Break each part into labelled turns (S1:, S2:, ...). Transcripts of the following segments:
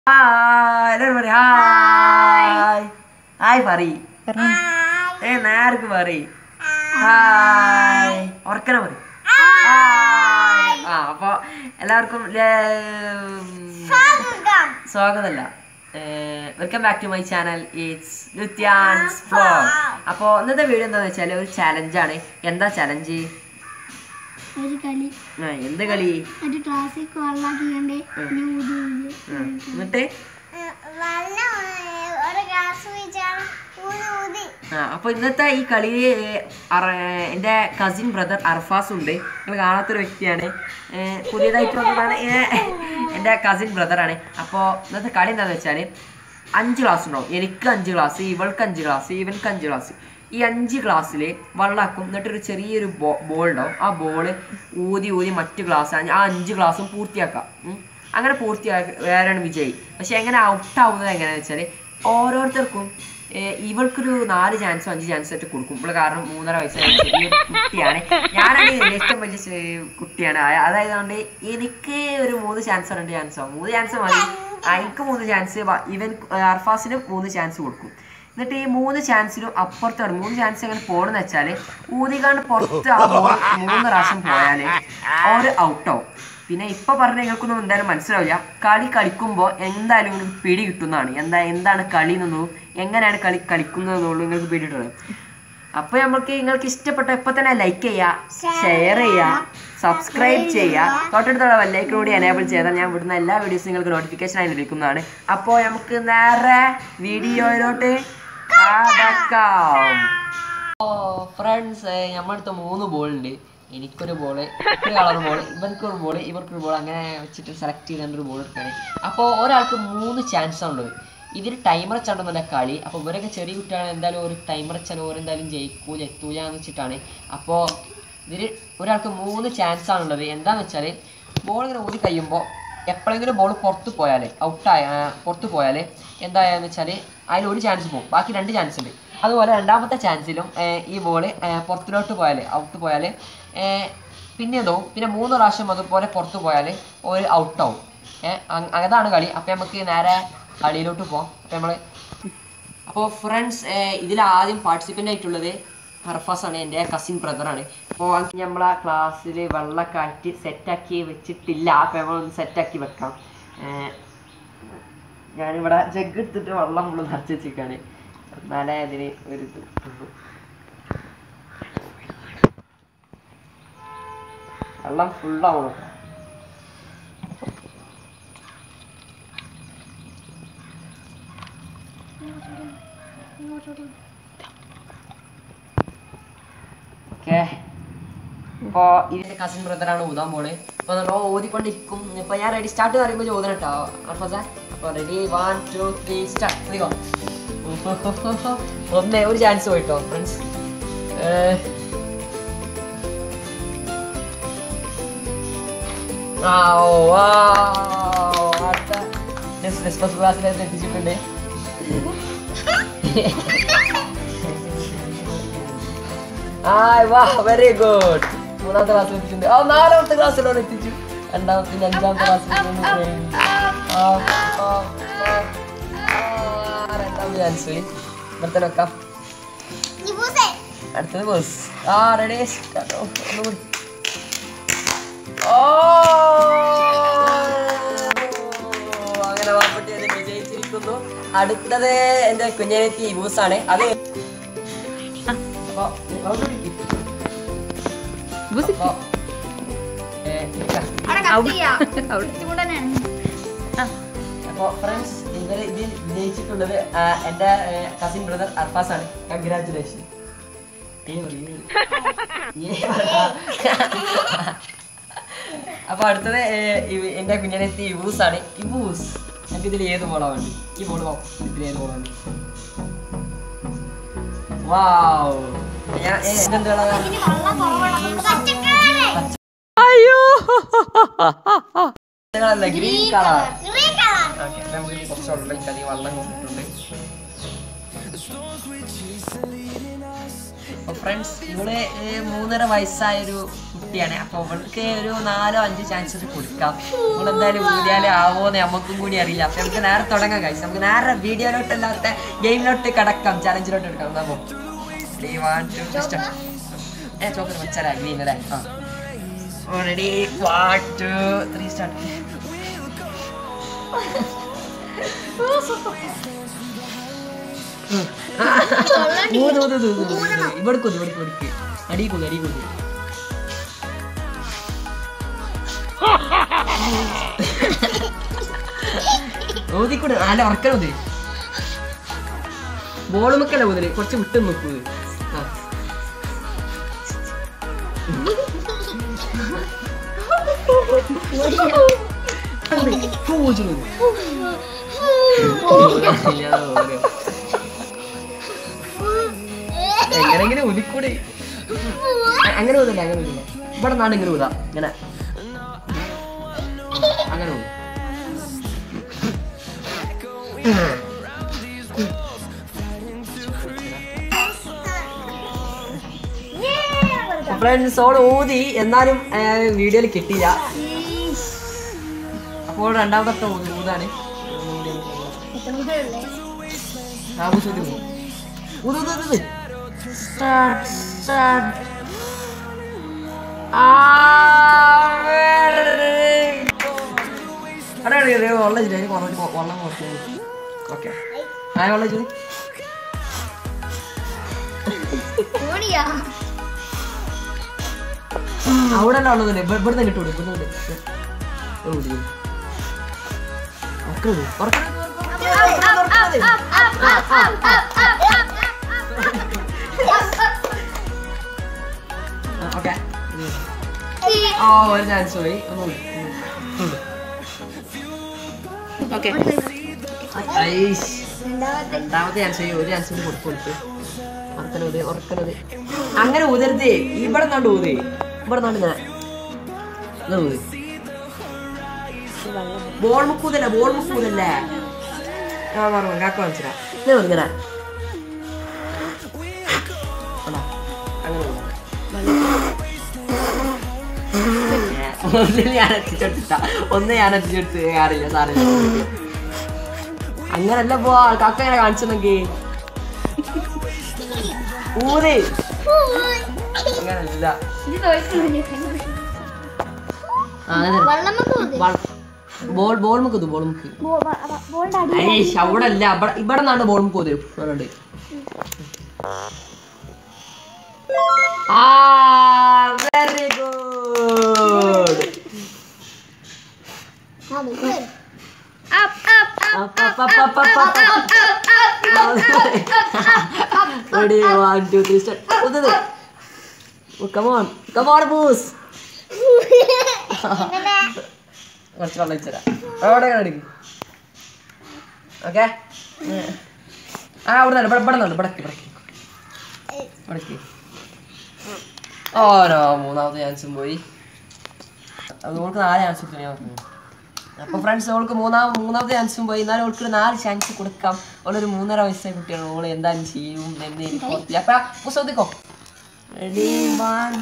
S1: Hi എല്ലാവരും പറയും hi hi പറയ് ഏ നേർക്ക് പറയ് ഹായ് ഉറക്കനെ പറയും ഹായ് ആ അപ്പൊ എല്ലാവർക്കും സ്വാഗതമല്ല welcome back to my channel it's ലുത്യാൻസ് വ്ലോഗ് അപ്പോൾ ഇന്നത്തെ വീഡിയോ എന്താണെന്ന് വെച്ചാൽ ഒരു ചലഞ്ചാണ് എന്താ ചലഞ്ച്
S2: ഒരു കളി
S1: എന്ത് കളി
S2: ഒരു ക്ലാസ്സിൽ വെള്ളാക്കിക്കണ്ട് പിന്നെ ഊതി ഊതി
S1: ആ, എന്നിട്ട്
S2: ഒരു ഗ്ലാസ് വെച്ചാണ് ഊതി ഊതി
S1: ആ അപ്പൊ ഇന്നത്തെ ഈ കളിയിൽ എൻ്റെ കസിൻ ബ്രദർ അർഫാസ് ഉണ്ട് നിങ്ങൾ കാണാത്തൊരു വ്യക്തിയാണ് ഏ, പുതിയതായിട്ട് വന്നതാണ് ഏ, എൻ്റെ കസിൻ ബ്രദറാണ് അപ്പോൾ ഇന്നത്തെ കളി എന്താണെന്ന് വെച്ചാൽ അഞ്ച് ക്ലാസ് ഉണ്ടാവും എനിക്ക് അഞ്ച് ക്ലാസ് ഇവൾക്ക് അഞ്ച് ക്ലാസ് ഇവൻക്ക് അഞ്ച് ക്ലാസ് ഈ അഞ്ച് ക്ലാസ്സിൽ വെള്ളാക്കും എന്നിട്ടൊരു ചെറിയൊരു ബോ ബോൾ ഉണ്ടാവും ആ ബോള് ഊതി ഊതി മറ്റു ക്ലാസ് ആ അഞ്ച് ക്ലാസ്സും പൂർത്തിയാക്കാം ഉം. അങ്ങനെ പൂർത്തിയാക്കി വേറെയാണ് വിജയി പക്ഷെ എങ്ങനെ ഔട്ട് ആവുന്നത് എങ്ങനെയാണെന്ന് വെച്ചാൽ ഓരോരുത്തർക്കും ഏഹ് ഇവൾക്കൊരു നാല് ചാൻസോ അഞ്ച് ചാൻസോ ആയിട്ട് കൊടുക്കും ഇപ്പോൾ കാരണം മൂന്നര വയസ്സായ ചെറിയൊരു കുട്ടിയാണ് ഞാനാണ് ഏറ്റവും വലിയ ചെ- കുട്ടിയാണ് ആ- അതായത് കൊണ്ട് എനിക്ക് ഒരു മൂന്ന് ചാൻസോ രണ്ട് ചാൻസോ മൂന്ന് ചാൻസ് മതി ആ, എനിക്ക് മൂന്ന് ചാൻസ് ഇവൻ അർഫാസിന് മൂന്ന് ചാൻസ് കൊടുക്കും എന്നിട്ട് ഈ മൂന്ന് ചാൻസിലും അപ്പുറത്താണ് മൂന്ന് ചാൻസ് എങ്ങനെ പോകണമെന്ന് വെച്ചാൽ ഊതികാണ്ട് പുറത്ത് ആ ബോൾ മൂന്ന് പ്രാവശ്യം പോയാൽ ഒരു ഔട്ടാവും പിന്നെ ഇപ്പൊ പറഞ്ഞ നിങ്ങൾക്കൊന്നും എന്തായാലും മനസ്സിലാവില്ല കളി കളിക്കുമ്പോൾ എന്തായാലും നിങ്ങൾക്ക് പിടി കിട്ടുന്നതാണ് എന്താ എന്താണ് കളി എന്നൊന്നും എങ്ങനെയാണ് കളി കളിക്കുന്നത് എന്നുള്ളൂ നിങ്ങൾക്ക് പിടി കിട്ടുന്നത് അപ്പൊ നമുക്ക് നിങ്ങൾക്ക് ഇഷ്ടപ്പെട്ട ഇപ്പൊ തന്നെ ലൈക്ക് ചെയ്യുക ഷെയർ ചെയ്യുക സബ്സ്ക്രൈബ് ചെയ്യുക തൊട്ടടുത്തുള്ള ബെല്ലൈക്കൺ കൂടി എനേബിൾ ചെയ്താൽ ഞാൻ വിടുന്ന എല്ലാ വീഡിയോസും നിങ്ങൾക്ക് നോട്ടിഫിക്കേഷൻ ആയി ലഭിക്കുന്നതാണ് അപ്പോൾ നമുക്ക് നേരെ വീഡിയോയിലോട്ട് കടക്കാം ഓ ഫ്രണ്ട്സ് നമ്മളടുത്ത് മൂന്ന് ബോൾ ഉണ്ട് എനിക്കൊരു ബോള് ഒരു കളർ ബോൾ ഇവർക്കൊരു ബോൾ ഇവർക്കൊരു ബോൾ അങ്ങനെ വെച്ചിട്ട് സെലക്ട് ചെയ്തുകൊണ്ട് ഒരു ബോൾ എടുക്കുകയാണ് അപ്പോൾ ഒരാൾക്ക് മൂന്ന് ചാൻസ് ഉള്ളത് ഇതിൽ ടൈമർ വെച്ചാണെന്നല്ല കളി അപ്പോൾ ഇവരൊക്കെ ചെറിയ കുട്ടിയാണ് എന്തായാലും ഒരു ടൈമർ വെച്ചാൽ ഓരെന്തായാലും ജയിക്കൂല എത്തൂല എന്ന് വെച്ചിട്ടാണ് അപ്പോൾ ഇതിൽ ഒരാൾക്ക് മൂന്ന് ചാൻസ് ആണുള്ളത് എന്താണെന്ന് വെച്ചാൽ ബോൾ ഇങ്ങനെ ഊതി കഴിയുമ്പോൾ എപ്പോഴെങ്കിലും ബോൾ പുറത്ത് പോയാൽ ഔട്ടായ പുറത്ത് പോയാൽ എന്തായാന്ന് വെച്ചാൽ അതിൽ ഒരു ചാൻസ് പോകും ബാക്കി രണ്ട് ചാൻസ് ഉണ്ട് അതുപോലെ രണ്ടാമത്തെ ചാൻസിലും ഈ ബോൾ പുറത്തിലോട്ട് പോയാൽ ഔട്ട് പോയാൽ പിന്നെ എന്തോ പിന്നെ മൂന്ന് പ്രാവശ്യം അതുപോലെ പുറത്ത് പോയാൽ ഒരു ഔട്ടാവും അതാണ് കളി അപ്പോൾ നമുക്ക് നേരെ കളിയിലോട്ട് പോകാം അപ്പോൾ നമ്മൾ അപ്പോൾ ഫ്രണ്ട്സ് ഇതിൽ ആദ്യം പാർട്ടിസിപ്പൻ്റ് ആയിട്ടുള്ളത് ഹർഫാസ് ആണ് എൻ്റെ കസിൻ ബ്രദറാണ് അപ്പോൾ നമ്മളെ ക്ലാസ്സിൽ വെള്ളമൊക്കെ ആക്കി സെറ്റാക്കി വെച്ചിട്ടില്ല അപ്പോൾ നമ്മളൊന്ന് സെറ്റാക്കി വെക്കാം ഏഹ് ഞാനിവിടെ ജഗ് എടുത്തിട്ട് വെള്ളം ഫുള്ള് നിറച്ച് വെച്ചിരിക്കുകയാണ് എന്നാലേ അതിന് ഒരു ഇത് കിട്ടുള്ളൂ വെള്ളം ഫുള്ളാവണം ഓക്കെ ഇപ്പോൾ ഇതിൻ്റെ കസിൻ ബ്രദറാണ് ഊതാൻ പോണേ അപ്പോൾ നമ്മൾ ഓതിക്കൊണ്ടിരിക്കും ഇപ്പോൾ ഞാൻ റെഡി സ്റ്റാർട്ട് പറയുമ്പോൾ ചോദനം കേട്ടോ അർഫസ അപ്പോൾ ready one two three start three ഒന്നേ ഒരു ചാൻസ് പോയിട്ടോ ഫ്രണ്ട്സ് ആ ഓ ആ അടുത്ത നെക്സ്റ്റ് ക്ലാസ്സിലേക്ക് എത്തിച്ചിട്ടുണ്ട് ആയ് വാ വെരി ഗുഡ് മൂന്നാമത്തെ ക്ലാസ്സിൽ എത്തിച്ചിട്ടുണ്ട് ആ നാലാമത്തെ ക്ലാസ്സിലോട് എത്തിച്ചു രണ്ടാമത്തെ ഇനി അഞ്ചാമത്തെ ക്ലാസ്സിൽ രണ്ടാമത്തെ ചാൻസ് ഇവിടുത്തെ വെക്കാം അടുത്തത് ബസ് ആ റെഡി ഒന്നുകൂടി ഓ അങ്ങനെ വാപ്പട്ടി അത് വിജയിച്ചിരിക്കുന്നു അടുത്തത് എന്റെ കുഞ്ഞനത്തി ബൂസാണ് അത് അപ്പൊ അങ്ങോട്ട് ഇരിക്ക്. അപ്പൊ, ഏ, നിക്കാം. അപ്പൊ ഫ്രണ്ട്സ് ഇവര് ഇതിൽ വിജയിച്ചിട്ടുള്ളത് ആ, എന്റെ കസിൻ ബ്രദർ അർഫാസ് ആണ് കൺഗ്രാറ്റുലേഷൻ അപ്പൊ അടുത്തത് ഏ, ഇവ- എന്റെ കുഞ്ഞനെത്തി ഇബൂസ് ആണ് ഇബൂസ് എനിക്ക് ഇതിൽ ഏത് ബോളാ വേണ്ടി ഈ ബോൾ ഇതിൽ ഏത് ബോളാ വേണ്ടി വാവ് ഞാൻ ഏ, ഇതെന്ത് കളറാ? ഇത് കളറല്ല ഗ്രീൻ കളർ ഓക്കെ നമുക്ക് കുറച്ച് വെള്ളം അധികം വെള്ളം കൊണ്ടിട്ടുണ്ട് അപ്പോൾ ഫ്രണ്ട്സ് ഇവള് ഏർ മൂന്നര വയസ്സായൊരു കുട്ടിയാണ് അപ്പോൾ അവൾക്ക് ഒരു നാലോ അഞ്ചോ ചാൻസസ് കൊടുക്കാം നമ്മൾ എന്തായാലും ഊതിയാലും ആവോന്ന് നമുക്കും കൂടി അറിയില്ല അപ്പോൾ നമുക്ക് നേരെ തുടങ്ങാം കഴിച്ചു നമുക്ക് നേരെ വീഡിയോയിലോട്ട് അല്ലാത്ത ഗെയിമിലോട്ട് കിടക്കാം ചലഞ്ചിലോട്ട് എടുക്കാം എന്നാ പോ Three, one, two, three, start. ഏ ചോക്കർ വെച്ചാലാ ഗ്രീൻ അല്ലേ ആ already one two three start ഊത് ഊത് ഊത് ഊത് ഊത്. ഇവിടെ കൊതു ഇവിടെ കൊടുക്ക് അടി കൊതു അടി കൊതു ഊതിക്കൂടെ നല്ല ഉറക്കൽ ഊത് ബോൾ മുക്കല്ല ഊതല് കുറച്ച് വിട്ട് നോക്കൂ ആ പൂജ എങ്ങനെങ്കിലും ഊതിക്കൂടെ അ- അങ്ങനെ ഊതല്ല അങ്ങനെ ഊതില്ല ഇവിടെ നാട് ഇങ്ങനെ ഊതാ ഇങ്ങനെ അങ്ങനെ ഊതും ഫ്രണ്ട്സ് ഓൾ ഊതി എന്നാലും വീഡിയോയിൽ കിട്ടിയില്ല അപ്പോൾ രണ്ടാമത്തെ ഊ- ഊതാണ് ആവശ്യത്തിൽ ഊത് ഊത് ഊത് ഊത്. Start, start. ആ, very good. അടെ അടെ അടെ വെള്ളം ഇല്ല എനിക്ക് കുറച്ച് കൊ- വെള്ളം കുറച്ച് ഓക്കെ ആ വെള്ളം ഇച്ചിരി
S2: ഓടിയാ
S1: അവിടെ അല്ല ഉള്ളതല്ലേ ഇവിടെ ഇവിടെ തന്നെ ഇട്ടോളൂ ഇവിടെ തന്നെ ഉറക്കരുത് ഉറക്കരുത് ഓക്കെ ആ ഒരു ചാൻസ് പോയി ഒന്നുകൂടി ഓക്കെ രണ്ടാമത്തെ ചാൻസ് പോയി ഒരു ചാൻസ് കൂടി കൊടുത്തു കൊടുത്ത് ഉറക്കനത് ഉറക്കനത് അങ്ങനെ ഊതരുതേ ഇവിടെ നിന്നാണ്ട് ഊതേ ഇവിടെ നിന്നാണ്ട് ഞാൻ ഇങ്ങനെ ഊത് ബോൾ മുക്കൂതല്ല ബോൾ മുക്കൂതല്ലേ ആ പറഞ്ഞു കാക്ക മനസ്സിലാ ഇങ്ങനെ ഊത് ഇങ്ങനെ കണ്ടോ? അങ്ങനെ ഊത്. ഒന്നിൽ ഞാൻ എത്തിച്ചെടുത്തിട്ട ഒന്ന് ഞാൻ എത്തിച്ചെടുത്ത് അറിയില്ല സാറില്ല അങ്ങനല്ല പോ കാക്ക ഇങ്ങനെ കാണിച്ചെന്നെങ്കിൽ ഊതേ അങ്ങനല്ല ആ, അങ്ങനെ വൾ- ബോൾ ബോൾ മുക്കുത് ബോൾ മുക്ക് അയ്യേ അവിടെ അല്ല ഇവിടെ ഇവിടെ നിന്നാണ് ബോൾ മുക്ക് പോയത് അതുകൊണ്ട് ആ very good Ready, one, two, three, start. ഊതത്. Oh, come on, come on, boos. കുറച്ച് വെള്ളം വെച്ചുതരാം അവിടെ കാണിക്കും ഓക്കെ ആ അവിടെ നിന്ന് ഇവിടെ ഇവിടെ നിന്ന് ഇവിടേക്ക് ഇവിടേക്ക് ഇവിടേക്ക് ഓരോ മൂന്നാമത്തെ ചാൻസും പോയി അത് ഓൾക്ക് നാല് ചാൻസ് കിട്ടും ഞാൻ പറഞ്ഞു അപ്പൊ ഫ്രണ്ട്സ് ഓൾക്ക് മൂന്നാം മൂന്നാമത്തെ ചാൻസും പോയി എന്നാലും ഓൾക്ക് ഒരു നാല് ചാൻസ് കൊടുക്കാം ഓളൊരു മൂന്നര വയസ്സായ കുട്ടിയാണ് ഓള് എന്തായാലും ചെയ്യും എന്ന് എനിക്ക് ഉറപ്പില്ല. അപ്പൊ പുസ്തകത്തിക്കോ റെഡി വൺ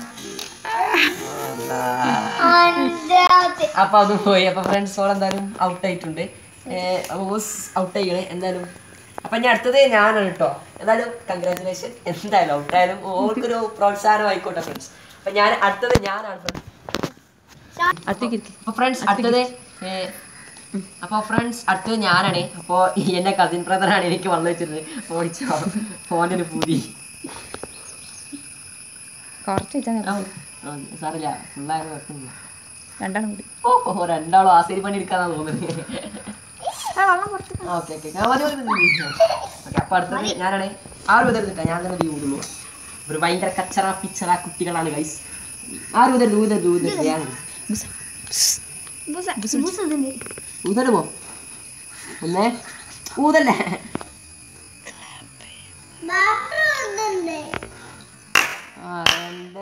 S1: അപ്പൊ അത് പോയി അപ്പൊ ഫ്രണ്ട്സ് ഓൾ എന്തായാലും ഔട്ട് ആയിട്ടുണ്ട് ഔട്ട് ആയിക്കണേ എന്തായാലും അപ്പൊ ഞാൻ അടുത്തത് ഞാനാണ് കേട്ടോ എന്തായാലും കൺഗ്രാറ്റുലേഷൻ എന്തായാലും ഔട്ടായാലും ഓർക്കൊരു പ്രോത്സാഹനം ആയിക്കോട്ടെ ഫ്രണ്ട്സ് അപ്പൊ ഞാൻ അടുത്തത് ഞാനാണ് friends. അപ്പൊ ഫ്രണ്ട്സ് അടുത്തത് ഏ, അപ്പൊ ഫ്രണ്ട്സ് അടുത്തത് ഞാനാണ് അപ്പൊ എന്റെ കസിൻ ബ്രദറാണ് എനിക്ക് വന്നു വെച്ചിരുന്നത് ഓടിച്ചോ ഫോൻ്റെ ഒരു പൂതി
S3: കുറച്ച് വെച്ചാൽ
S1: ആ, ആ, സാറില്ല ഫുള്ളായ കുഴപ്പമില്ല
S3: രണ്ടാളും കൂടി
S1: ഓ ഓ രണ്ടാളും ആശരി പണി എടുക്കാന്നാ തോന്നുന്നത് ഓക്കെ ഓക്കെ മതി മതി മതി ഓക്കെ അപ്പൊ അടുത്തത് ഞാനാണ് ആരും ഉതരുന്നില്ല ഞാൻ തന്നെ ഊതുള്ളൂ ഒരു ഭയങ്കര കച്ചറ പിച്ചറ കുട്ടികളാണ് ഗൈസ് ആരും ഉതരുത് ഊതരുത് ഊതരുത് ഞാൻ ഊതരുമോ ഒന്നേ ഊതല്ലേ ആ രണ്ട്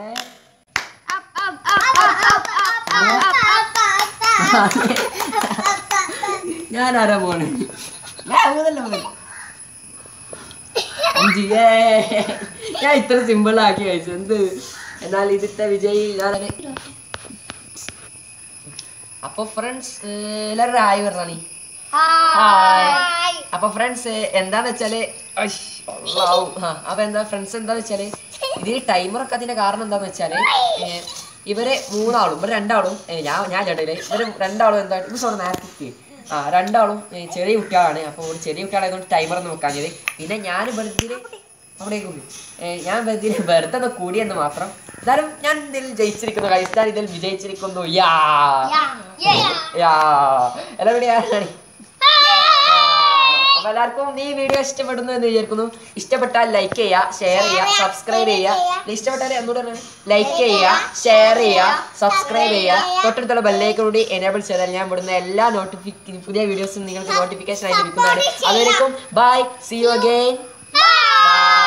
S1: ഞാൻ ആരാ പോണ് ഞാൻ ഊതല്ല പോണ് അഞ്ച് ഏ ഞാൻ ഇത്ര സിമ്പിൾ ആക്കി കഴിച്ചു എന്ത് എന്നാൽ ഇതിത്തെ വിജയി ഞാൻ അപ്പൊ ഫ്രണ്ട്സ് എല്ലാവരും ഹായ് പറഞ്ഞാണി ഹായ് അപ്പൊ ഫ്രണ്ട്സ് എന്താന്ന് വെച്ചാല് അയ്ഷ്, അള്ളാഹു. ആ, അപ്പൊ എന്താ ഫ്രണ്ട്സ് എന്താന്ന് വെച്ചാല് ഇതിന് ടൈമർ ഒക്കെ അതിന്റെ കാരണം എന്താന്ന് വെച്ചാല് ഏ, ഇവര് മൂന്നാളും ഇവര് രണ്ടാളും ഏ, ഞാൻ ഞാൻ ചേട്ടയില് ഇവര് രണ്ടാളും എന്താ ഇത് സോണ നേരത്തെ ആ രണ്ടാളും ഏ, ചെറിയ കുട്ടികളാണ് അപ്പൊ ഒരു ചെറിയ കുട്ടികളായതുകൊണ്ട് ടൈമർ ഒന്നും വെക്കാഞ്ഞത് പിന്നെ ഞാൻ വെറുതെ അവിടേക്ക് പോയി ഏ, ഞാൻ വെറുതെ വെറുതെ ഒന്ന് കൂടിയെന്ന് മാത്രം എന്നാലും ഞാൻ ഇതിൽ ജയിച്ചിരിക്കുന്നു guys. ഞാൻ ഇതിൽ വിജയിച്ചിരിക്കുന്നു യാ യാ എല്ലാവരുടെയും ആരാണ് അപ്പൊ എല്ലാവർക്കും ഈ വീഡിയോ ഇഷ്ടപ്പെടുന്നു എന്ന് വിചാരിക്കുന്നു ഇഷ്ടപ്പെട്ടാൽ ലൈക്ക് ചെയ്യുക ഷെയർ ചെയ്യുക സബ്സ്ക്രൈബ് ചെയ്യുക ഇഷ്ടപ്പെട്ടാൽ എന്നോട് ലൈക്ക് ചെയ്യുക ഷെയർ ചെയ്യുക സബ്സ്ക്രൈബ് ചെയ്യുക തൊട്ടടുത്തുള്ള ബെല്ലേക്ക് കൂടി എനേബിൾ ചെയ്താൽ ഞാൻ വിടുന്ന എല്ലാ നോട്ടിഫിക്ക പുതിയ വീഡിയോസും നിങ്ങൾക്ക് നോട്ടിഫിക്കേഷൻ ആയി ലഭിക്കുന്നതാണ് അതുവരെയും bye see you again by